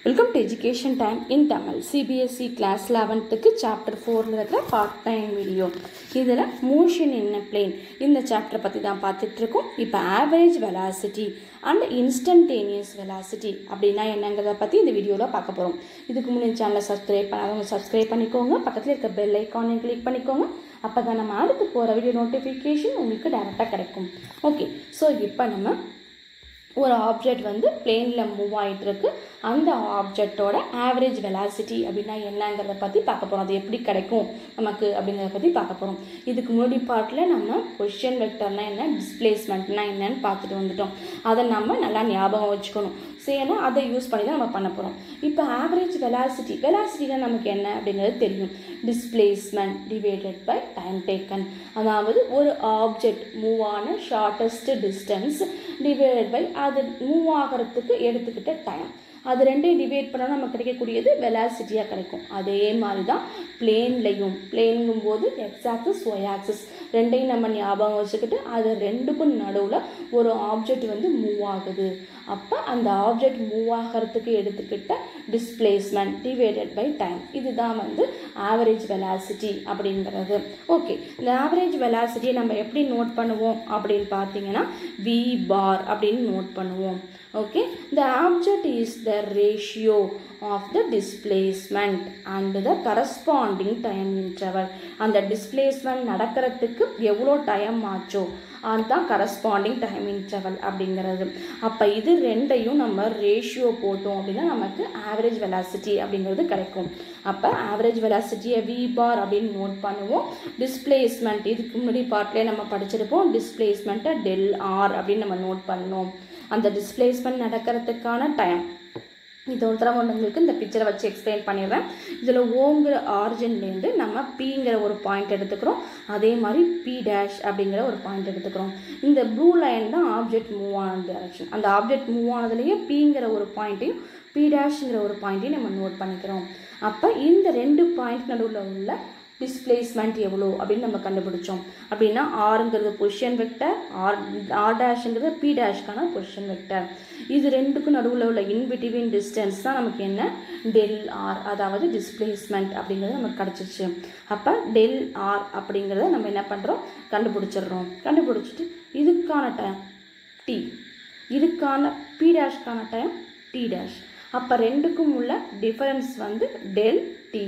welcome to education time in Tamil CBSE class லெவன்த்துக்கு chapter ஃபோரில் இருக்கிற பார்ட் டைம் வீடியோ இதில் மோஷன் என்ன பிளேன் இந்த சாப்டரை பற்றி தான் பார்த்துட்ருக்கோம் இப்போ average velocity and instantaneous velocity அப்படின்னா என்னங்கிறத பற்றி இந்த வீடியோவில் பார்க்க போகிறோம் இதுக்கு முன்னாடி சேனலை சப்ஸ்கிரைப் பண்ணாதவங்க சப்ஸ்கிரைப் பண்ணிக்கோங்க பக்கத்தில் இருக்க பெல் ஐக்கானை கிளிக் பண்ணிக்கோங்க அப்போ தான் நம்ம அடுத்து போகிற வீடியோ நோட்டிஃபிகேஷன் உங்களுக்கு டேரெக்டாக கிடைக்கும் ஓகே ஸோ இப்போ நம்ம ஒரு ஆப்ஜெக்ட் வந்து பிளேனில் மூவ் ஆகிட்டு இருக்கு அந்த ஆப்ஜெக்டோட ஆவரேஜ் வெலாசிட்டி அப்படின்னா என்னங்கிறத பற்றி பார்க்க போகிறோம் அது எப்படி கிடைக்கும் நமக்கு அப்படிங்கிறத பற்றி பார்க்க போகிறோம் இதுக்கு முன்னாடி பார்ட்டில் நம்ம பொசிஷன் வெக்டர்னா என்ன டிஸ்பிளேஸ்மெண்ட்னா என்னன்னு பார்த்துட்டு வந்துட்டோம் அதை நம்ம நல்லா ஞாபகம் வச்சுக்கணும் ஸோ ஏன்னா அதை யூஸ் பண்ணி தான் நம்ம பண்ண போகிறோம் இப்போ ஆவரேஜ் வெலாசிட்டி வெலாசிட்டினா நமக்கு என்ன அப்படிங்கிறது தெரியும் displacement divided by time taken அதாவது ஒரு ஆப்ஜெக்ட் மூவ் ஆன ஷார்ட்டஸ்ட் டிஸ்டன்ஸ் டிவைடட் பை அது மூவ் ஆகிறதுக்கு எடுத்துக்கிட்ட டைம் அது ரெண்டையும் டிவைட் பண்ணால் நமக்கு கிடைக்கக்கூடியது வெலாசிட்டியாக கிடைக்கும் அதே மாதிரி தான் பிளேன்லையும் பிளேனுங்கும் போது எக்ஸ் ஆக்சிஸ் ஒய் ஆக்சிஸ் ரெண்டையும் நம்ம ஞாபகம் வச்சுக்கிட்டு அது ரெண்டுக்கும் நடுவில் ஒரு ஆப்ஜெக்ட் வந்து மூவ் ஆகுது அப்போ அந்த ஆப்ஜெக்ட் மூவ் ஆகிறதுக்கு எடுத்துக்கிட்ட டிஸ்பிளேஸ்மெண்ட் டிவைடட் பை டைம் இதுதான் வந்து ஆவரேஜ் வெலாசிட்டி அப்படிங்கிறது ஓகே இந்த ஆவரேஜ் வெலாசிட்டியை நம்ம எப்படி நோட் பண்ணுவோம் அப்படின்னு பார்த்தீங்கன்னா வி பார் அப்படின்னு நோட் பண்ணுவோம் okay the object is the ratio of the displacement and the corresponding time interval அந்த displacement நடக்கிறதுக்கு எவ்வளோ டைம் ஆச்சோ அதுதான் கரஸ்பாண்டிங் டைம் இன்டர்வல் அப்படிங்கிறது அப்போ இது ரெண்டையும் நம்ம ரேஷியோ போட்டோம் அப்படின்னா நமக்கு ஆவரேஜ் வெலாசிட்டி அப்படிங்கிறது கிடைக்கும் அப்போ ஆவரேஜ் வெலாசிட்டியை வி பார் அப்படின்னு நோட் பண்ணுவோம் டிஸ்பிளேஸ்மெண்ட் இதுக்கு முன்னாடி பார்ட்லேயே நம்ம படிச்சிருப்போம் டிஸ்பிளேஸ்மெண்ட்டை டெல் ஆர் அப்படின்னு நம்ம நோட் பண்ணோம் அந்த டிஸ்பிளேஸ்மெண்ட் நடக்கிறதுக்கான டைம் இது ஒரு தடவை உங்களுக்கு இந்த பிக்சரை வச்சு எக்ஸ்பிளைன் பண்ணிடுறேன் இதில் ஓங்கிற ஆரிஜின்லேருந்து நம்ம பிங்கிற ஒரு பாயிண்ட் எடுத்துக்கிறோம் அதே மாதிரி பி டேஷ் அப்படிங்கிற ஒரு பாயிண்ட் எடுத்துக்கிறோம் இந்த ப்ளூ லைன் தான் ஆப்ஜெக்ட் மூவ் ஆன டைரக்ஷன் அந்த ஆப்ஜெக்ட் மூவ் ஆனதுலேயே பிங்கிற ஒரு பாயிண்ட்டையும் பி டேஷ்ங்கிற ஒரு பாயிண்ட்டையும் நம்ம நோட் பண்ணிக்கிறோம் அப்போ இந்த ரெண்டு பாயிண்ட் நடுவில் உள்ள டிஸ்பிளேஸ்மெண்ட் எவ்வளோ அப்படின்னு நம்ம கண்டுபிடிச்சோம் அப்படின்னா ஆறுங்கிறது பொசிஷன் வெக்டர் ஆர் ஆர் டேஷுங்கிறது பி டேஷ்க்கான பொசிஷன் வெக்டர் இது ரெண்டுக்கும் நடுவில் உள்ள இன்பிட்வீன் டிஸ்டன்ஸ் தான் நமக்கு என்ன டெல் ஆர் அதாவது டிஸ்பிளேஸ்மெண்ட் அப்படிங்கிறது நமக்கு கிடச்சிச்சு அப்போ டெல் ஆர் அப்படிங்கிறத நம்ம என்ன பண்ணுறோம் கண்டுபிடிச்சிடுறோம் கண்டுபிடிச்சிட்டு இதுக்கான டைம் டி இதுக்கான பி டேஷ்க்கான டைம் டி டேஷ் அப்போ ரெண்டுக்கும் உள்ள டிஃபரன்ஸ் வந்து டெல் டி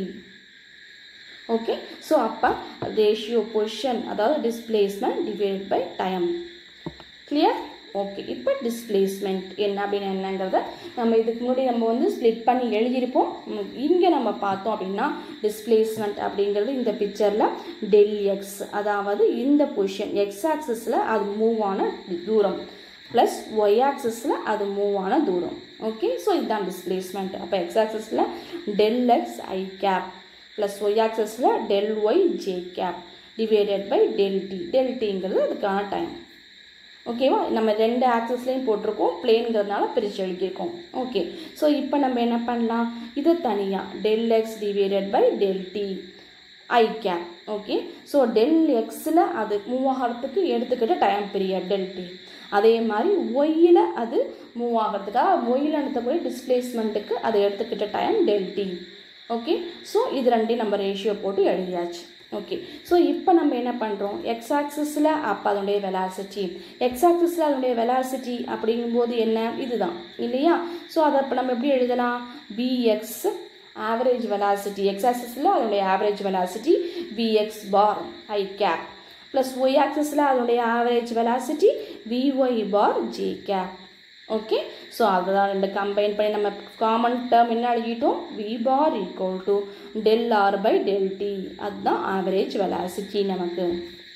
ஓகே ஸோ அப்போ ரேஷியோ பொசிஷன் அதாவது displacement divide by time clear okay இப்போ டிஸ்பிளேஸ்மெண்ட் என்ன அப்படின்னு என்னங்கிறத நம்ம இதுக்கு முன்னாடி நம்ம வந்து ஸ்ப்ளிட் பண்ணி எழுதியிருப்போம் இங்கே நம்ம பார்த்தோம் அப்படின்னா டிஸ்பிளேஸ்மெண்ட் அப்படிங்கிறது இந்த பிக்சரில் டெல் எக்ஸ் அதாவது இந்த பொசிஷன் எக்ஸ் ஆக்சஸில் அது மூவ் ஆன தூரம் ப்ளஸ் ஒய் ஆக்சஸில் அது மூவ் ஆன தூரம் ஓகே ஸோ இதுதான் டிஸ்பிளேஸ்மெண்ட் அப்போ எக்ஸ் ஆக்சஸில் del X I cap plus Y ஆக்சஸில் del Y J cap divided by del T del டிங்கிறது அதுக்கான டைம் ஓகேவா நம்ம ரெண்டு ஆக்சஸ்லேயும் போட்டிருக்கோம் பிளேனுங்கிறதுனால பிரித்து எழுதியிருக்கோம் ஓகே ஸோ இப்போ நம்ம என்ன பண்ணலாம் இதை தனியாக del X divided by del D I cap okay so del எக்ஸில் அது மூவ் ஆகிறதுக்கு எடுத்துக்கிட்ட டைம் பீரியட் டெல் டி அதே மாதிரி ஒய்யில் அது மூவ் ஆகிறதுக்காக ஒய்யில் எடுத்தக்கூடிய டிஸ்பிளேஸ்மெண்ட்டுக்கு அதை எடுத்துக்கிட்ட time del T okay so இது ரெண்டையும் நம்ம ரேஷியோ போட்டு எழுதியாச்சு ஓகே ஸோ இப்போ நம்ம என்ன பண்ணுறோம் எக்ஸ் ஆக்சிஸில் அப்போ அதனுடைய வெலாசிட்டி எக்ஸ் ஆக்சிஸில் அதனுடைய வெலாசிட்டி அப்படிங்கும்போது என்ன இதுதான் இல்லையா ஸோ அதை இப்போ நம்ம எப்படி எழுதலாம் பிஎக்ஸ் ஆவரேஜ் வெலாசிட்டி எக்ஸ் ஆக்சிஸில் அதனுடைய average velocity VX bar I cap plus Y ஆக்சிஸில் அதனுடைய average velocity VY bar J cap okay so அதுதான் ரெண்டு கம்பைன் பண்ணி நம்ம காமன் டேர்ம் என்ன எழுதிட்டோம் V bar equal to del R by del T அதுதான் ஆவரேஜ் வெலாசிட்டி நமக்கு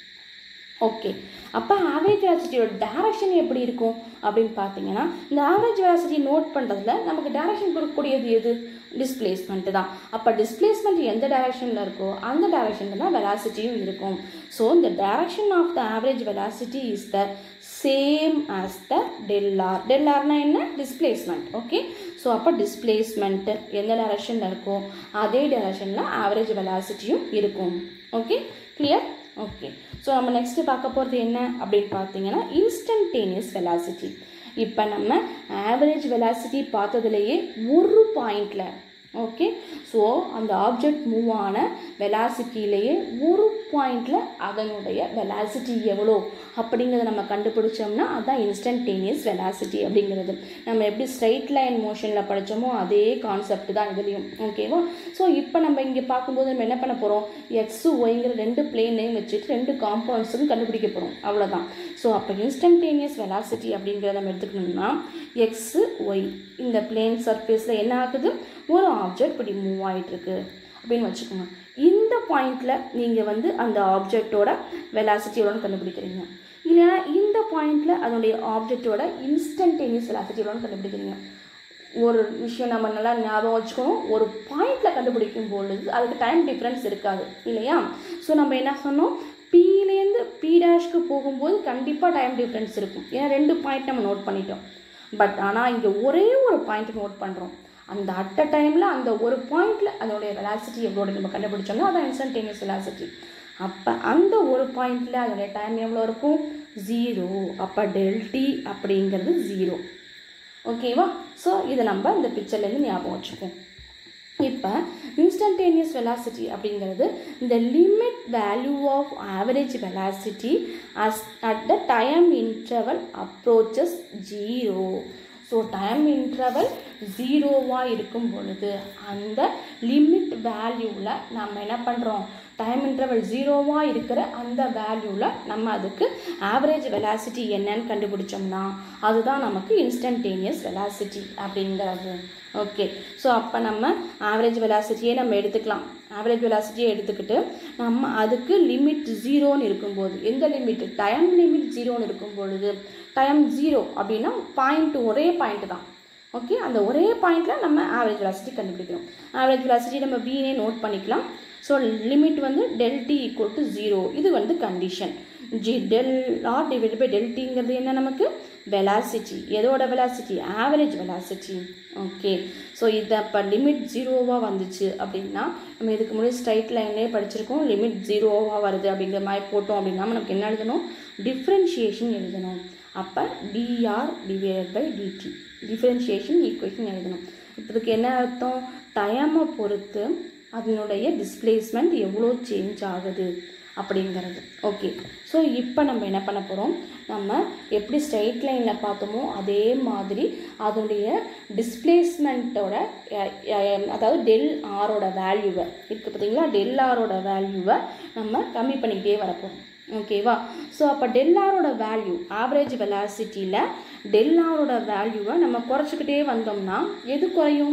ஓகே அப்போ ஆவரேஜ் வெலாசிட்டியோட டேரக்ஷன் எப்படி இருக்கும் அப்படின்னு பார்த்தீங்கன்னா இந்த ஆவரேஜ் வெலாசிட்டி நோட் பண்ணுறதுல நமக்கு டேரக்ஷன் கொடுக்கக்கூடியது எது டிஸ்பிளேஸ்மெண்ட்டு தான் அப்போ டிஸ்பிளேஸ்மெண்ட் எந்த டைரக்ஷனில் இருக்கோ அந்த டைரக்ஷனில் தான் வெலாசிட்டியும் இருக்கும் ஸோ இந்த direction of the average velocity is the same as the del R டெல்ஆர்னா என்ன டிஸ்பிளேஸ்மெண்ட் ஓகே ஸோ அப்போ டிஸ்பிளேஸ்மெண்ட்டு எந்த டைரக்ஷனில் இருக்கோ அதே டைரக்ஷனில் ஆவரேஜ் வெலாசிட்டியும் இருக்கும் ஓகே கிளியர் ஓகே ஸோ நம்ம நெக்ஸ்ட்டு பார்க்க போகிறது என்ன அப்படின்னு பார்த்தீங்கன்னா இன்ஸ்டன்டேனியஸ் வெலாசிட்டி இப்போ நம்ம ஆவரேஜ் வெலாசிட்டி பார்த்ததுலேயே ஒரு பாயிண்டில் ஓகே ஸோ அந்த ஆப்ஜெக்ட் மூவ் ஆன வெலாசிட்டியிலேயே ஒரு பாயிண்டில் அதனுடைய வெலாசிட்டி எவ்வளோ அப்படிங்கிறத நம்ம கண்டுபிடிச்சோம்னா அதுதான் இன்ஸ்டன்டேனியஸ் வெலாசிட்டி அப்படிங்கிறது நம்ம எப்படி ஸ்ட்ரைட் லைன் மோஷனில் படித்தோமோ அதே கான்செப்ட் தான் இதுலேயும் ஓகேவா ஸோ இப்போ நம்ம இங்கே பார்க்கும்போது நம்ம என்ன பண்ண போகிறோம் எக்ஸு ஒய்ங்கிற ரெண்டு பிளேனையும் வச்சுட்டு ரெண்டு காம்பவுண்ட்ஸும் கண்டுபிடிக்க போகிறோம் அவ்வளோதான் ஸோ அப்போ இன்ஸ்டன்டேனியஸ் வெலாசிட்டி அப்படிங்கிறத நம்ம எடுத்துக்கணும்னா எக்ஸு ஒய் இந்த பிளேன் சர்ஃபேஸில் என்ன ஆகுது ஒரு ஆப்ஜெக்ட் இப்படி மூவ் ஆகிட்டு இருக்கு அப்படின்னு வச்சுக்கோங்க இந்த பாயிண்டில் நீங்கள் வந்து அந்த ஆப்ஜெக்டோட வெலாசிட்டி எவ்வளோன்னு கண்டுபிடிக்கிறீங்க இல்லைன்னா இந்த பாயிண்டில் அதனுடைய ஆப்ஜெக்டோட இன்ஸ்டன்டேனியஸ் வெலாசிட்டி எவ்வளோன்னு கண்டுபிடிக்கிறீங்க ஒரு விஷயம் நம்ம நல்லா ஞாபகம் வச்சுக்கணும் ஒரு பாயிண்டில் கண்டுபிடிக்கும் பொழுது அதுக்கு டைம் டிஃப்ரென்ஸ் இருக்காது இல்லையா ஸோ நம்ம என்ன சொன்னோம் பீலேருந்து பி டேஷ்க்கு போகும்போது கண்டிப்பாக டைம் டிஃப்ரென்ஸ் இருக்கும் ஏன்னா ரெண்டு பாயிண்ட் நம்ம நோட் பண்ணிட்டோம் பட் ஆனால் இங்கே ஒரே ஒரு பாயிண்ட் நோட் பண்ணுறோம் அந்த அட் அ டைமில் அந்த ஒரு பாயிண்டில் அதோடைய வெலாசிட்டி எவ்வளோ நம்ம கண்டுபிடிச்சோம்னா அதான் இன்ஸ்டன்டேனியஸ் வெலாசிட்டி அப்போ அந்த ஒரு பாயிண்டில் அதோடைய டைம் எவ்வளோ இருக்கும் ஜீரோ அப்போ டெல்டி அப்படிங்கிறது ஜீரோ ஓகேவா ஸோ இதை நம்ம இந்த பிக்சர்லேருந்து ஞாபகம் வச்சுப்போம் இப்போ இன்ஸ்டன்டேனியஸ் வெலாசிட்டி அப்படிங்கிறது இந்த limit value of average velocity as at the time interval approaches zero so time interval ஜீரோவாக இருக்கும் பொழுது அந்த லிமிட் வேல்யூவில் நம்ம என்ன பண்ணுறோம் டைம் இன்டர்வல் ஜீரோவாக இருக்கிற அந்த வேல்யூவில் நம்ம அதுக்கு ஆவரேஜ் வெலாசிட்டி என்னன்னு கண்டுபிடிச்சோம்னா அதுதான் நமக்கு இன்ஸ்டன்டேனியஸ் வெலாசிட்டி அப்படிங்கிறது ஓகே ஸோ அப்போ நம்ம ஆவரேஜ் வெலாசிட்டியே நம்ம எடுத்துக்கலாம் ஆவரேஜ் வெலாசிட்டியை எடுத்துக்கிட்டு நம்ம அதுக்கு லிமிட் ஜீரோன்னு இருக்கும்போது எந்த லிமிட் டைம் லிமிட் ஜீரோன்னு இருக்கும் பொழுது டைம் ஜீரோ அப்படின்னா பாயிண்ட் ஒரே பாயிண்ட் தான் ஓகே அந்த ஒரே பாயிண்டில் நம்ம ஆவரேஜ் வெலாசிட்டி கண்டுபிடிக்கணும் ஆவரேஜ் வெலாசிட்டி நம்ம வீணே நோட் பண்ணிக்கலாம் ஸோ லிமிட் வந்து del D equal to zero இது வந்து condition G del R divide by del டிங்கிறது என்ன நமக்கு வெலாசிட்டி எதோட velocity average velocity okay so இது அப்போ லிமிட் ஜீரோவாக வந்துச்சு அப்படின்னா நம்ம இதுக்கு முன்னாடி ஸ்ட்ரைட் லைன்லேயே படிச்சிருக்கோம் லிமிட் ஜீரோவாக வருது அப்படிங்கிற மாதிரி போட்டோம் அப்படின்னா நமக்கு என்ன எழுதணும் டிஃப்ரென்ஷியேஷன் எழுதணும் அப்போ DR divide by DT differentiation equation எழுதணும் இப்போ இதுக்கு என்ன அர்த்தம் டைமை பொறுத்து அதனுடைய டிஸ்பிளேஸ்மெண்ட் எவ்வளோ சேஞ்ச் ஆகுது அப்படிங்கிறது ஓகே ஸோ இப்போ நம்ம என்ன பண்ண போகிறோம் நம்ம எப்படி ஸ்ட்ரைட் லைனில் பார்த்தோமோ அதே மாதிரி அதனுடைய டிஸ்பிளேஸ்மெண்ட்டோட அதாவது டெல் ஆரோட வேல்யூவை இருக்குது பார்த்தீங்களா டெல் ஆரோட வேல்யூவை நம்ம கம்மி பண்ணிக்கிட்டே வரப்போம் ஓகேவா ஸோ அப்போ டெல்லாரோட வேல்யூ ஆவரேஜ் வெலாசிட்டியில் டெல்லாரோட வேல்யூவை நம்ம குறைச்சிக்கிட்டே வந்தோம்னா எது குறையும்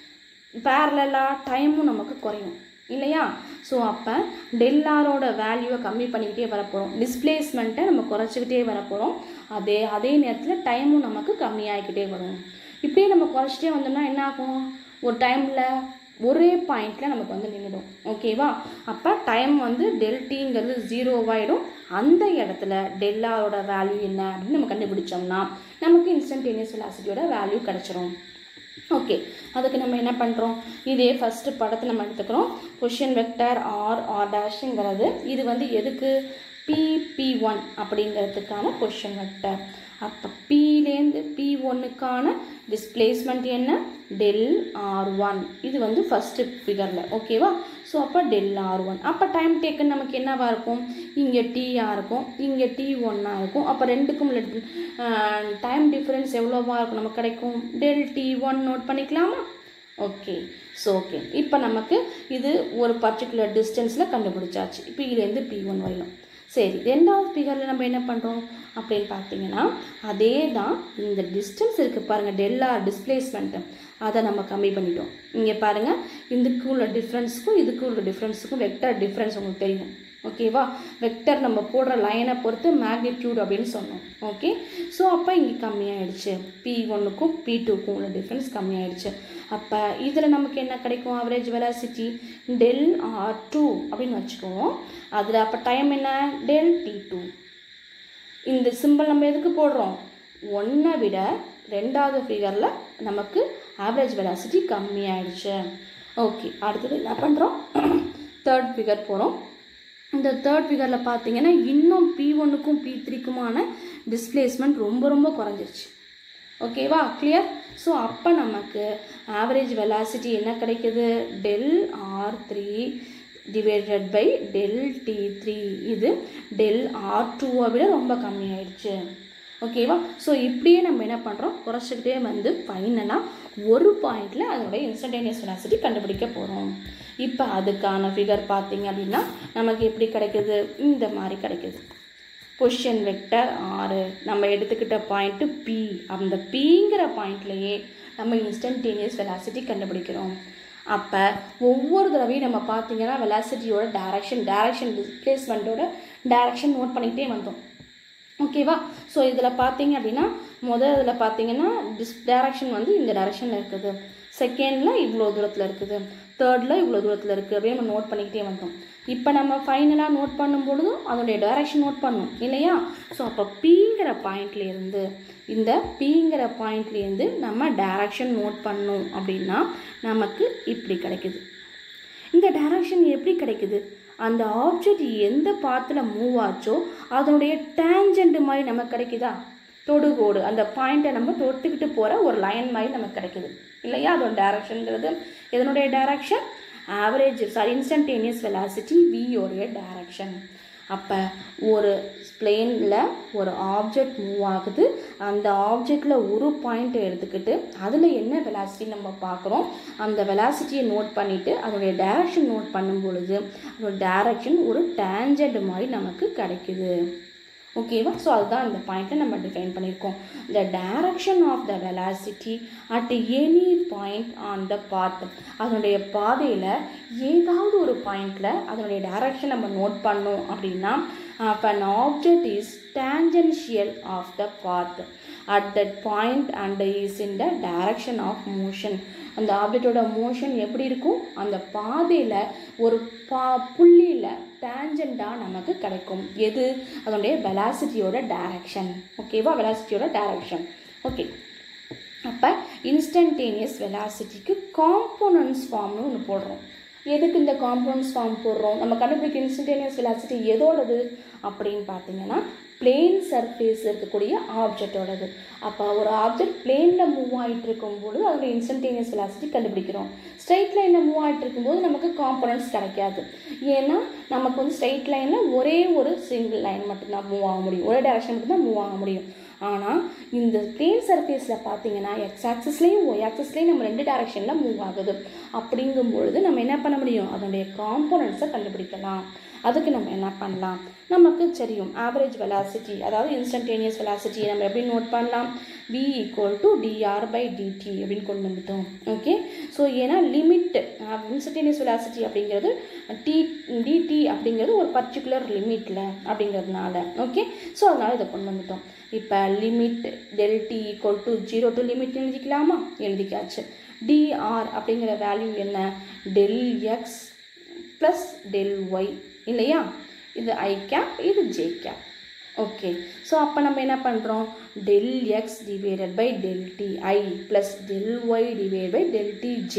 பேரலாக டைமும் நமக்கு குறையும் இல்லையா ஸோ அப்போ டெல்லாரோட வேல்யூவை கம்மி பண்ணிக்கிட்டே வரப்போகிறோம் டிஸ்பிளேஸ்மெண்ட்டை நம்ம குறைச்சிக்கிட்டே வரப்போகிறோம் அதே அதே நேரத்தில் டைமும் நமக்கு கம்மியாகிக்கிட்டே வரும் இப்படியே நம்ம குறைச்சிட்டே வந்தோம்னா என்ன ஆகும் ஒரு டைமில் ஒரே பாயிண்டில் நமக்கு வந்து நின்றுடும் ஓகேவா அப்போ டைம் வந்து டெல்டிங்கிறது ஜீரோவாயிடும் அந்த இடத்துல டெல்லாரோட வேல்யூ என்ன அப்படின்னு நம்ம கண்டுபிடிச்சோம்னா நமக்கு இன்ஸ்டன்டேனியஸ் வெலாசிட்டியோட வேல்யூ கிடச்சிரும் ஓகே அதுக்கு நம்ம என்ன பண்ணுறோம் இதே ஃபஸ்ட்டு படத்தை நம்ம எடுத்துக்கிறோம் பொசிஷன் வெக்டர் ஆர் ஆர் டேஷுங்கிறது இது வந்து எதுக்கு பி பி ஒன் அப்படிங்கிறதுக்கான பொசிஷன் வெக்டர் அப்போ பிலேருந்து பி ஒன்னுக்கான டிஸ்பிளேஸ்மெண்ட் என்ன டெல் ஆர் ஒன் இது வந்து ஃபஸ்ட்டு ஃபிகரில் ஓகேவா ஸோ அப்போ டெல் ஆர் ஒன் அப்போ டைம் டேக்கன் நமக்கு என்னவாக இருக்கும் இங்கே டீயாக இருக்கும் இங்கே டி ஒன்னாக இருக்கும் அப்போ ரெண்டுக்கும் டைம் டிஃப்ரென்ஸ் எவ்வளோவா இருக்கும் நமக்கு கிடைக்கும் டெல் டி ஒன் நோட் பண்ணிக்கலாமா ஓகே ஸோ ஓகே இப்போ நமக்கு இது ஒரு பர்டிகுலர் டிஸ்டன்ஸில் கண்டுபிடிச்சாச்சு பியிலேருந்து பி ஒன் வரையும் சரி ரெண்டாவது ஃபிகரில் நம்ம என்ன பண்ணுறோம் அப்படின்னு பார்த்தீங்கன்னா அதே தான் இந்த டிஸ்டன்ஸ் இருக்குது பாருங்கள் டெல்லார் டிஸ்பிளேஸ்மெண்ட்டு அதை நம்ம கம்மி பண்ணிட்டோம் இங்கே பாருங்கள் இதுக்கு உள்ள டிஃப்ரென்ஸுக்கும் இதுக்கு உள்ள டிஃப்ரென்ஸுக்கும் வெக்டர் டிஃப்ரென்ஸ் உங்களுக்கு தெரியும் ஓகேவா வெக்டர் நம்ம போடுற லைனை பொறுத்து மேக்னிடியூட் அப்படின்னு சொன்னோம் ஓகே ஸோ அப்போ இங்கே கம்மியாயிடுச்சு பி ஒன்றுக்கும் பி டூக்கும் உள்ள டிஃப்ரென்ஸ் கம்மியாயிடுச்சு அப்போ இதில் நமக்கு என்ன கிடைக்கும் average velocity del R two அப்படின்னு வச்சுக்குவோம் அதில் அப்போ டைம் என்ன டெல் டி டூ இந்த சிம்பிள் நம்ம எதுக்கு போடுறோம் ஒன்றை விட ரெண்டாவது ஃபிகரில் நமக்கு ஆவரேஜ் வெலாசிட்டி கம்மியாயிடுச்சு ஓகே அடுத்தது என்ன பண்ணுறோம் தேர்ட் ஃபிகர் போகிறோம் இந்த தேர்ட் ஃபிகரில் பார்த்தீங்கன்னா இன்னும் பி ஒன்றுக்கும் பி த்ரீக்குமான டிஸ்பிளேஸ்மெண்ட் ரொம்ப ரொம்ப குறைஞ்சிருச்சு ஓகேவா கிளியர் ஸோ அப்போ நமக்கு ஆவரேஜ் வெலாசிட்டி என்ன கிடைக்குது del R three divided by del T three இது டெல் ஆர் டூவை விட ரொம்ப கம்மியாயிடுச்சு ஓகேவா ஸோ இப்படியே நம்ம என்ன பண்ணுறோம் குறைச்சிக்கிட்டே வந்து ஃபைனலாக ஒரு பாயிண்டில் அதனுடைய இன்ஸ்டன்டேனியஸ் வெலாசிட்டி கண்டுபிடிக்க போகிறோம் இப்போ அதுக்கான ஃபிகர் பார்த்தீங்க அப்படின்னா நமக்கு எப்படி கிடைக்குது இந்த மாதிரி கிடைக்குது பொசிஷன் வெக்டர் ஆறு நம்ம எடுத்துக்கிட்ட பாயிண்ட்டு பி அந்த பிங்கிற பாயிண்ட்லேயே நம்ம இன்ஸ்டன்டேனியஸ் வெலாசிட்டி கண்டுபிடிக்கிறோம் அப்போ ஒவ்வொரு தடவையும் நம்ம பார்த்தீங்கன்னா வெலாசிட்டியோட டைரக்ஷன் டைரக்ஷன் டிஸ்பிளேஸ்மெண்ட்டோட டைரக்ஷன் நோட் பண்ணிக்கிட்டே வந்தோம் ஓகேவா ஸோ இதில் பார்த்தீங்க அப்படின்னா முதல் இதில் பார்த்தீங்கன்னா டிஸ் டைரக்ஷன் வந்து இந்த டைரக்ஷனில் இருக்குது செகண்டில் இவ்வளோ தூரத்தில் இருக்குது தேர்டில் இவ்வளோ தூரத்தில் இருக்குது அப்படின்னு நம்ம நோட் பண்ணிக்கிட்டே வந்தோம் இப்போ நம்ம ஃபைனலாக நோட் பண்ணும் பொழுதும் அதனுடைய டைரக்ஷன் நோட் பண்ணணும் இல்லையா ஸோ அப்போ பிங்கிற பாயிண்ட்லேருந்து இந்த பிங்கிற பாயிண்ட்லேருந்து நம்ம டைரக்ஷன் நோட் பண்ணோம் அப்படின்னா நமக்கு இப்படி கிடைக்குது இந்த டைரக்ஷன் எப்படி கிடைக்குது அந்த ஆப்ஜெக்ட் எந்த பாத்தில் மூவ் ஆச்சோ அதனுடைய டேஞ்சண்ட் மாதிரி நமக்கு கிடைக்குதா தொடுகோடு அந்த பாயிண்ட்டை நம்ம தொட்டுக்கிட்டு போகிற ஒரு லைன் மாதிரி நமக்கு கிடைக்குது இல்லையா அதோட டைரக்ஷனுங்கிறது எதனுடைய direction average sorry instantaneous velocity வியோடைய டைரக்ஷன் அப்போ ஒரு பிளேனில் ஒரு ஆப்ஜெக்ட் மூவ் ஆகுது அந்த ஆப்ஜெக்டில் ஒரு பாயிண்ட்டை எடுத்துக்கிட்டு அதில் என்ன வெலாசிட்டி நம்ம பார்க்குறோம் அந்த வெலாசிட்டியை நோட் பண்ணிவிட்டு அதோடைய டைரக்ஷன் நோட் பண்ணும் பொழுது அதோட டைரக்ஷன் ஒரு டேஞ்சண்ட் மாதிரி நமக்கு கிடைக்குது ஓகேவா ஸோ அதுதான் இந்த பாயிண்ட்டை நம்ம டிஃபைன் பண்ணியிருக்கோம் the direction of the velocity at any point on the path அதனுடைய பாதையில் ஏதாவது ஒரு பாயிண்டில் அதனுடைய டைரக்ஷன் நம்ம நோட் பண்ணோம் அப்படின்னா அப்போ an object is tangential of the path at that point and is in the direction of motion அந்த ஆப்ஜெக்டோட மோஷன் எப்படி இருக்கும் அந்த பாதையில் ஒரு பா புள்ளியில் டேஞ்சண்டாக நமக்கு கிடைக்கும் எது அதனுடைய வெலாசிட்டியோட டைரக்ஷன் ஓகேவா வெலாசிட்டியோட டைரக்ஷன் ஓகே அப்போ இன்ஸ்டன்டேனியஸ் வெலாசிட்டிக்கு காம்போனன்ட்ஸ் ஃபார்ம்னு ஒன்று போடுறோம் எதுக்கு இந்த காம்பவுண்ட்ஸ் ஃபார்ம் போடுறோம் நம்ம கண்டுபிடிக்க இன்ஸ்டன்டேனியஸ் வெலாசிட்டி எதோடது அப்படின்னு பார்த்தீங்கன்னா பிளேன் சர்ஃபேஸ் இருக்கக்கூடிய ஆப்ஜெக்டோடது அப்போ ஒரு ஆப்ஜெக்ட் பிளேனில் மூவ் ஆகிட்டு இருக்கும்போது அதோட இன்ஸ்டன்டேனியஸ் வெலாசிட்டி கண்டுபிடிக்கிறோம் ஸ்ட்ரைட் லைனில் மூவ் ஆகிட்டு இருக்கும்போது நமக்கு காம்பனன்ட்ஸ் கிடைக்காது ஏன்னா நமக்கு வந்து ஸ்ட்ரைட் லைனில் ஒரே ஒரு சிங்கிள் லைன் மட்டும்தான் மூவ் ஆக முடியும் ஒரே டைரக்ஷன் மட்டும்தான் மூவ் ஆக முடியும் ஆனால் இந்த பிளேன் சர்ஃபேஸில் பார்த்தீங்கன்னா எக்ஸ் ஆக்சஸ்லேயும் ஒய் ஆக்சஸ்லேயும் நம்ம ரெண்டு டைரக்ஷனில் மூவ் ஆகுது அப்படிங்கும் பொழுது நம்ம என்ன பண்ண முடியும் அதனுடைய காம்போனன்ட்ஸை கண்டுபிடிக்கலாம் அதுக்கு நம்ம என்ன பண்ணலாம் நமக்கு தெரியும் ஆவரேஜ் வெலாசிட்டி அதாவது இன்ஸ்டன்டேனியஸ் வெலாசிட்டி நம்ம எப்படி நோட் பண்ணலாம் v equal to dr by dt அப்படின்னு கொண்டு வந்துட்டோம் ஓகே ஸோ ஏன்னா லிமிட் இன்ஸ்டன்டேனியஸ் வெலாசிட்டி அப்படிங்கிறது டி டிடி அப்படிங்கிறது ஒரு பர்டிகுலர் லிமிட்டில் அப்படிங்கிறதுனால ஓகே ஸோ அதனால் இதை கொண்டு வந்துட்டோம் இப்போ limit del D equal to zero to limit எழுதிக்கலாமா எழுதிக்காச்சு டிஆர் அப்படிங்கிற வேல்யூ என்ன del x plus del y இல்லையா இது ஐ கேப் இது ஜே கேப் ஓகே ஸோ அப்போ நம்ம என்ன பண்ணுறோம் del X divided by del D i plus del y divide by del t j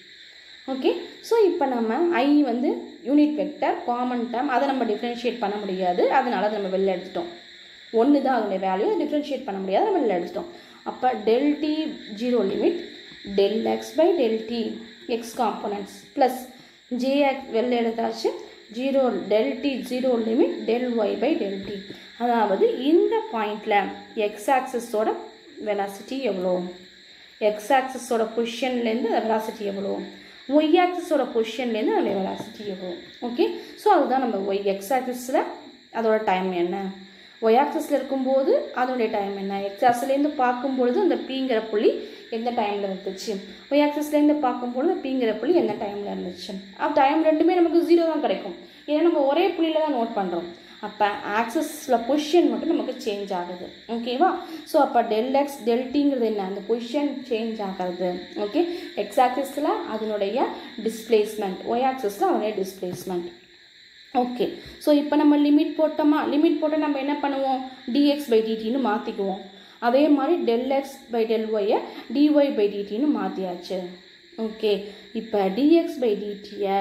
okay so இப்போ நம்ம ஐ வந்து யூனிட் வெக்டர் காமன் டேம் அதை நம்ம டிஃப்ரென்ஷியேட் பண்ண முடியாது அதனால அதை நம்ம வெளில எடுத்துட்டோம் ஒன்று தான் அதோடைய வேல்யூ டிஃப்ரென்ஷியேட் பண்ண முடியாது நம்ம வெளில எடுத்துட்டோம் அப்போ del t zero limit del x by del t x components plus j x வெளில எடுத்தாச்சு zero del t zero limit del y by del t அதாவது இந்த பாயிண்டில் எக்ஸ் ஆக்சஸோட வெலாசிட்டி எவ்வளோ எக்ஸ் ஆக்சஸோட பொசிஷன்லேருந்து வெலாசிட்டி எவ்வளோ ஒய் ஆக்சஸோட பொசிஷன்லேருந்து அதோடைய வெலாசிட்டி எவ்வளோ ஓகே ஸோ அதுதான் நம்ம ஒய் எக்ஸ் ஆக்சஸில் அதோட டைம் என்ன ஒய் ஆக்சஸில் இருக்கும்போது அதோடைய டைம் என்ன எக்ஸ் ஆக்சஸ்லேருந்து பார்க்கும்பொழுது அந்த பிங்கிற புள்ளி எந்த டைமில் இருந்துச்சு ஒய் ஆக்சஸ்லேருந்து பார்க்கும்பொழுது பிங்கிற புள்ளி எந்த டைமில் இருந்துச்சு அப்போ டைம் ரெண்டுமே நமக்கு ஜீரோ தான் கிடைக்கும் ஏன்னா நம்ம ஒரே புள்ளியில் தான் நோட் பண்ணுறோம் அப்போ ஆக்சஸில் பொசிஷன் மட்டும் நமக்கு சேஞ்ச் ஆகுது ஓகேவா ஸோ அப்போ டெல் எக்ஸ் டெல் டிங்கிறது என்ன அந்த பொசிஷன் சேஞ்ச் ஆகிறது ஓகே எக்ஸ் ஆக்சஸில் அதனுடைய டிஸ்பிளேஸ்மெண்ட் ஒய் ஆக்சஸில் அதனுடைய டிஸ்பிளேஸ்மெண்ட் ஓகே ஸோ இப்போ நம்ம லிமிட் போட்டோமா லிமிட் போட்டு நம்ம என்ன பண்ணுவோம் டிஎக்ஸ் பை டிடின்னு மாற்றிக்குவோம் அதே மாதிரி டெல் எக்ஸ் பை டெல் ஒய்யை டிஒய் பை டிடின்னு மாற்றியாச்சு ஓகே இப்போ டிஎக்ஸ் பை டிடியை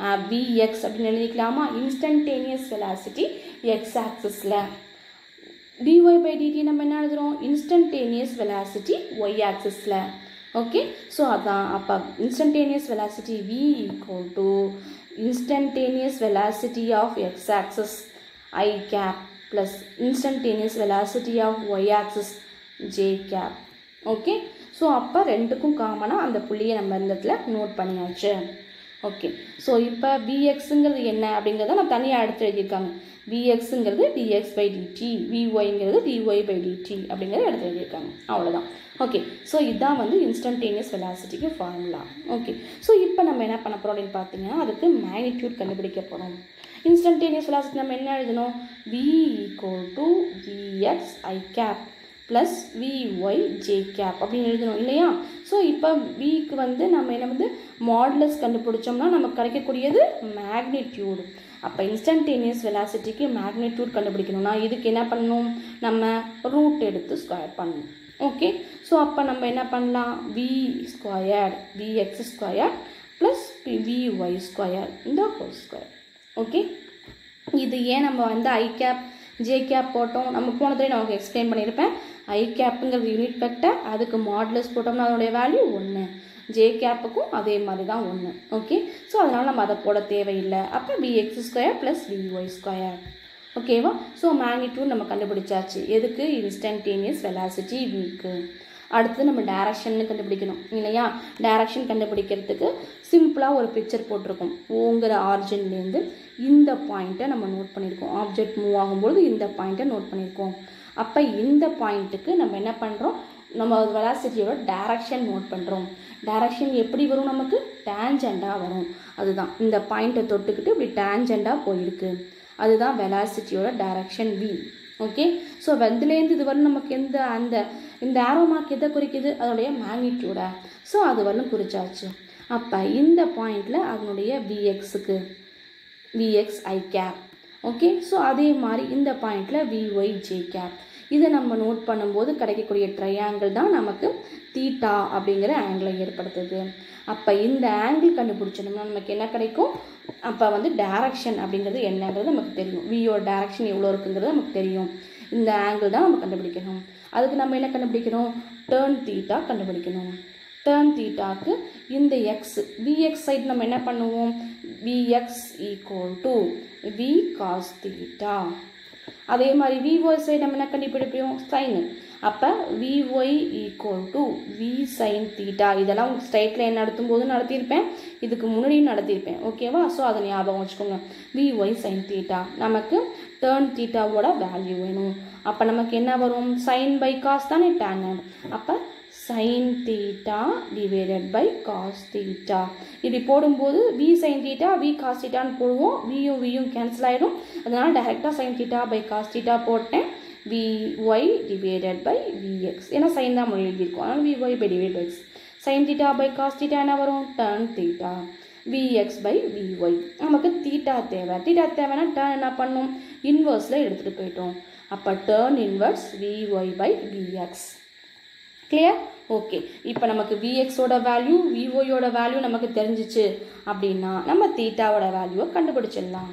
விஎக்ஸ் அப்படின்னு எழுதிக்கலாமா இன்ஸ்டன்டேனியஸ் வெலாசிட்டி எக்ஸ் ஆக்சஸில் dy பை டிடி நம்ம என்ன எழுதுகிறோம் இன்ஸ்டன்டேனியஸ் வெலாசிட்டி ஒய் ஆக்சிஸில் ஓகே ஸோ அதான் அப்போ instantaneous velocity v equal to instantaneous velocity of x axis i cap plus instantaneous velocity of y axis j cap okay so அப்போ ரெண்டுக்கும் காமனாக அந்த புள்ளியை நம்ம இந்த இடத்துல நோட் பண்ணியாச்சு ஓகே ஸோ இப்போ விஎக்ஸுங்கிறது என்ன அப்படிங்கிறத நான் தனியாக எடுத்து எழுதியிருக்காங்க விஎக்ஸுங்கிறது டிஎக்ஸ் பை டிடி விஒய்ங்கிறது டிஒய் பை டிடி அப்படிங்கிறத எடுத்து எழுதியிருக்காங்க அவ்வளோதான் ஓகே ஸோ இதுதான் வந்து இன்ஸ்டன்டேனியஸ் வெலாசிட்டிக்கு ஃபார்முலா ஓகே ஸோ இப்போ நம்ம என்ன பண்ண போகிறோம் அப்படின்னு பார்த்தீங்கன்னா அதுக்கு மேக்னிடியூட் கண்டுபிடிக்க போகிறோம் இன்ஸ்டன்டேனியஸ் வெலாசிட்டி நம்ம என்ன எழுதணும் v equal to vx i cap plus vy j cap அப்படின்னு எழுதணும் இல்லையா ஸோ இப்போ விக்கு வந்து நம்ம என்ன வந்து மாடுலஸ் கண்டுபிடிச்சோம்னா நமக்கு கிடைக்கக்கூடியது மேக்னிடியூடு அப்போ இன்ஸ்டன்டேனியஸ் வெலாசிட்டிக்கு மேக்னிடியூட் கண்டுபிடிக்கணும்னா இதுக்கு என்ன பண்ணணும் நம்ம ரூட் எடுத்து ஸ்கொயர் பண்ணணும் ஓகே ஸோ அப்போ நம்ம என்ன பண்ணலாம் v squared vx square plus vy square இந்த ஹோல் ஸ்கொயர் ஓகே இது ஏன் நம்ம வந்து ஐ கேப் ஜே கேப் போட்டோம் நம்ம போனதே நான் உங்களுக்கு எக்ஸ்பிளைன் பண்ணியிருப்பேன் ஐ கேப்புங்கிறது யூனிட் வெக்டர் அதுக்கு மாடுலஸ் போட்டோம்னா அதனுடைய வேல்யூ ஒன்று ஜே கேப்புக்கும் அதே மாதிரி தான் ஒன்று ஓகே ஸோ அதனால் நம்ம அதை போட தேவையில்லை அப்போ vx square plus vy square ஓகேவா ஸோ மேக்னிடியூட் நம்ம கண்டுபிடிச்சாச்சு எதுக்கு இன்ஸ்டன்டேனியஸ் வெலாசிட்டி வீக்கு அடுத்து நம்ம டேரக்ஷன் கண்டுபிடிக்கணும் இல்லையா டேரக்ஷன் கண்டுபிடிக்கிறதுக்கு சிம்பிளாக ஒரு பிக்சர் போட்டிருக்கோம் ஓங்கிற ஆரிஜின்லேருந்து இந்த பாயிண்ட்டை நம்ம நோட் பண்ணியிருக்கோம் ஆப்ஜெக்ட் மூவ் ஆகும்பொழுது இந்த பாயிண்ட்டை நோட் பண்ணியிருக்கோம் அப்போ இந்த பாயிண்ட்டுக்கு நம்ம என்ன பண்ணுறோம் நம்ம வெலாசிட்டியோட டேரக்ஷன் நோட் பண்ணுறோம் டேரக்ஷன் எப்படி வரும் நமக்கு டேஞ்சண்டாக வரும் அதுதான் இந்த பாயிண்ட்டை தொட்டுக்கிட்டு இப்படி டேஞ்சண்டாக போயிருக்கு அதுதான் வெலாசிட்டியோட டைரக்ஷன் வி ஓகே ஸோ வெந்துலேருந்து இது வரலும் நமக்கு எந்த அந்த இந்த ஆரோ மார்க் எதை குறிக்குது அதனுடைய மேக்னிடியூடை ஸோ அது வரலும் குறிச்சாச்சு அப்போ இந்த பாயிண்டில் அதனுடைய விஎக்ஸுக்கு vx i cap okay so அதே மாதிரி இந்த பாயிண்டில் விஒய் ஜே கேப் இதை நம்ம நோட் பண்ணும்போது கிடைக்கக்கூடிய ட்ரையாங்கிள் தான் நமக்கு தீட்டா அப்படிங்கிற ஆங்கிளை ஏற்படுத்துது அப்போ இந்த ஆங்கிள் கண்டுபிடிச்சோம்னா நமக்கு என்ன கிடைக்கும் அப்போ வந்து டேரக்ஷன் அப்படிங்கிறது என்னங்கிறது நமக்கு தெரியும் வியோட டேரக்ஷன் எவ்வளோ இருக்குங்கிறது நமக்கு தெரியும் இந்த ஆங்கிள் தான் நம்ம கண்டுபிடிக்கணும் அதுக்கு நம்ம என்ன கண்டுபிடிக்கணும் டேர்ன் தீட்டா கண்டுபிடிக்கணும் டேர்ன் தீட்டாக்கு இந்த எக்ஸ் விஎக்ஸ் சைடு நம்ம என்ன பண்ணுவோம் vx equal to v cos theta அதே மாதிரி விஒய் சைடு நம்ம என்ன கண்டுபிடிப்போம் சைனு அப்போ vy equal to v sine theta இதெல்லாம் ஸ்ட்ரைட் லைன் நடத்தும் போது நடத்தியிருப்பேன் இதுக்கு முன்னாடியும் நடத்தியிருப்பேன் ஓகேவா ஸோ அதை ஞாபகம் வச்சுக்கோங்க விஒய் சைன் தீட்டா நமக்கு டேர்ன் தீட்டாவோட வேல்யூ வேணும் அப்போ நமக்கு என்ன வரும் சைன் பை காஸ் தானே டேன் அப்போ sine theta divided by cos theta இப்படி போடும்போது v sine theta v cos தீட்டான்னு போடுவோம் வியும் வியும் கேன்சல் ஆகிடும் அதனால் டைரெக்டாக sine theta by cos theta போட்டேன் v y divided by vx ஏன்னா சைன் தான் மொழி எழுதியிருக்கோம் அதனால் v y by divide by x sine theta by cos theta என்ன வரும் turn theta VX by VY நமக்கு தீட்டா தேவை தீட்டா தேவைன்னா டர்ன் என்ன பண்ணும் இன்வர்ஸில் எடுத்துகிட்டு போயிட்டோம் அப்போ turn inverse VY by VX clear okay இப்போ நமக்கு விஎக்ஸோட வேல்யூ விஓயோட வேல்யூ நமக்கு தெரிஞ்சிச்சு அப்படின்னா நம்ம தீட்டாவோட வேல்யூவை கண்டுபிடிச்சிடலாம்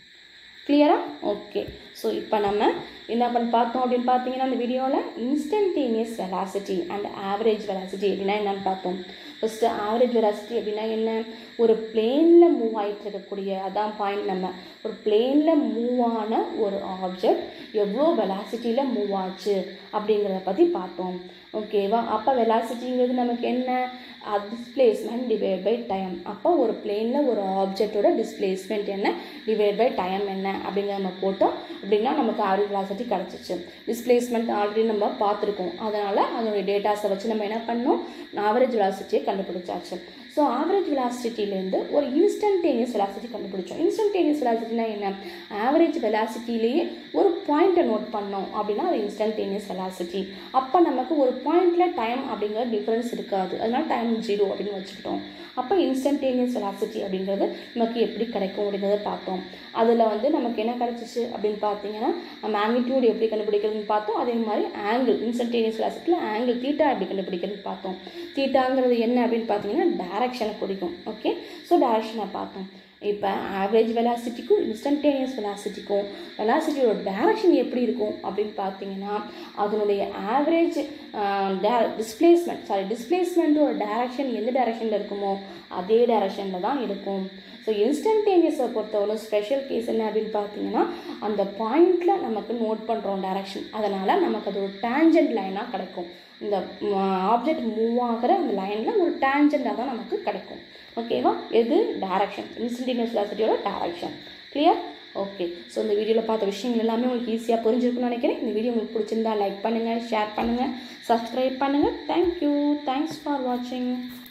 கிளியரா ஓகே ஸோ இப்போ நம்ம என்ன பண்ணி பார்த்தோம் அப்படின்னு பார்த்தீங்கன்னா இந்த வீடியோவில் instantaneous velocity and average velocity அப்படின்னா என்னன்னு பார்த்தோம் ஃபஸ்ட்டு ஆவரேஜ் வெலாசிட்டி அப்படின்னா என்ன ஒரு பிளேனில் மூவ் ஆகிட்டு இருக்கக்கூடிய அதான் பாயிண்ட் நம்ம ஒரு பிளேனில் மூவ் ஆன ஒரு ஆப்ஜெக்ட் எவ்வளோ வெலாசிட்டியில் மூவ் ஆச்சு அப்படிங்கிறத பற்றி பார்த்தோம் ஓகேவா அப்போ வெலாசிட்டிங்கிறது நமக்கு என்ன டிஸ்பிளேஸ்மெண்ட் டிவைட் பை டைம் அப்போ ஒரு பிளேனில் ஒரு ஆப்ஜெக்டோட டிஸ்பிளேஸ்மெண்ட் என்ன டிவைட் பை டைம் என்ன அப்படிங்கிற நம்ம போட்டோம் அப்படின்னா நமக்கு ஆவரேஜ் வெலாசிட்டி கிடச்சிச்சு டிஸ்பிளேஸ்மெண்ட் ஆல்ரெடி நம்ம பார்த்துருக்கோம் அதனால் அதனுடைய டேட்டாஸை வச்சு நம்ம என்ன பண்ணோம் ஆவரேஜ் வெலாசிட்டியை கண்டுபிடிச்சாச்சு ஸோ ஆவரேஜ் வெலாசிட்டிலேருந்து ஒரு இன்ஸ்டன்டேனியஸ் வெலாசிட்டி கண்டுபிடிச்சோம் இன்ஸ்டன்டேனியஸ் வெலாசிட்டினா என்ன ஆவரேஜ் வெலாசிட்டிலேயே ஒரு பாயிண்ட்டை நோட் பண்ணோம் அப்படின்னா அது இன்ஸ்டன்டேனியஸ் வெலாசிட்டி அப்போ நமக்கு ஒரு பாயிண்டில் டைம் அப்படிங்கிற டிஃப்ரென்ஸ் இருக்காது அதனால டைம் ஜீரோ அப்படின்னு வச்சுக்கிட்டோம் அப்போ இன்ஸ்டன்டேனியஸ் வெலாசிட்டி அப்படிங்கிறது நமக்கு எப்படி கிடைக்கும் அப்படிங்கிறத பார்த்தோம் அதில் வந்து நமக்கு என்ன கிடச்சிச்சு அப்படின்னு பார்த்தீங்கன்னா மேக்னிடியூட் எப்படி கண்டுபிடிக்கிறதுன்னு பார்த்தோம் அதே மாதிரி ஆங்கிள் இன்ஸ்டன்டேனியஸ் வெலாசிட்டியில் ஆங்கிள் தீட்டா எப்படி கண்டுபிடிக்கிறதுன்னு பார்த்தோம் தீட்டாங்கிறது என்ன அப்படின்னு பார்த்தீங்கன்னா டேரக்ஷனை குறிக்கும் ஓகே ஸோ டேரக்ஷனை பார்த்தோம் இப்போ ஆவரேஜ் வெலாசிட்டிக்கும் இன்ஸ்டன்டேனியஸ் வெலாசிட்டிக்கும் வெலாசிட்டியோட டைரக்ஷன் எப்படி இருக்கும் அப்படின்னு பார்த்தீங்கன்னா அதனுடைய ஆவரேஜ் டிஸ்பிளேஸ்மெண்ட் சாரி டிஸ்பிளேஸ்மெண்ட்டோட டைரக்ஷன் எந்த டைரக்ஷனில் இருக்குமோ அதே டைரக்ஷனில் தான் இருக்கும் ஸோ இன்ஸ்டன்டேனியஸை பொறுத்தவரை ஸ்பெஷல் கேஸ் என்ன அப்படின்னு பார்த்தீங்கன்னா அந்த பாயிண்டில் நமக்கு நோட் பண்ணுறோம் டைரக்ஷன் அதனால் நமக்கு அது ஒரு டேஞ்சன்ட் லைனாக கிடைக்கும் இந்த ஆப்ஜெக்ட் மூவ் ஆகிற அந்த லைனில் ஒரு டேஞ்சண்டாக தான் நமக்கு கிடைக்கும் ஓகேவா எது டைரக்ஷன் இன்ஸ்டன்டேனியஸ் வெலாசிட்டியோட டைரக்ஷன் கிளியர் ஓகே ஸோ இந்த வீடியோவில் பார்த்த விஷயங்கள் எல்லாமே உங்களுக்கு ஈஸியாக புரிஞ்சிருக்கும்னு நினைக்கிறேன் இந்த வீடியோ உங்களுக்கு பிடிச்சிருந்தா லைக் பண்ணுங்கள் ஷேர் பண்ணுங்கள் சப்ஸ்கிரைப் பண்ணுங்கள் தேங்க்யூ தேங்க்ஸ் ஃபார் வாட்சிங்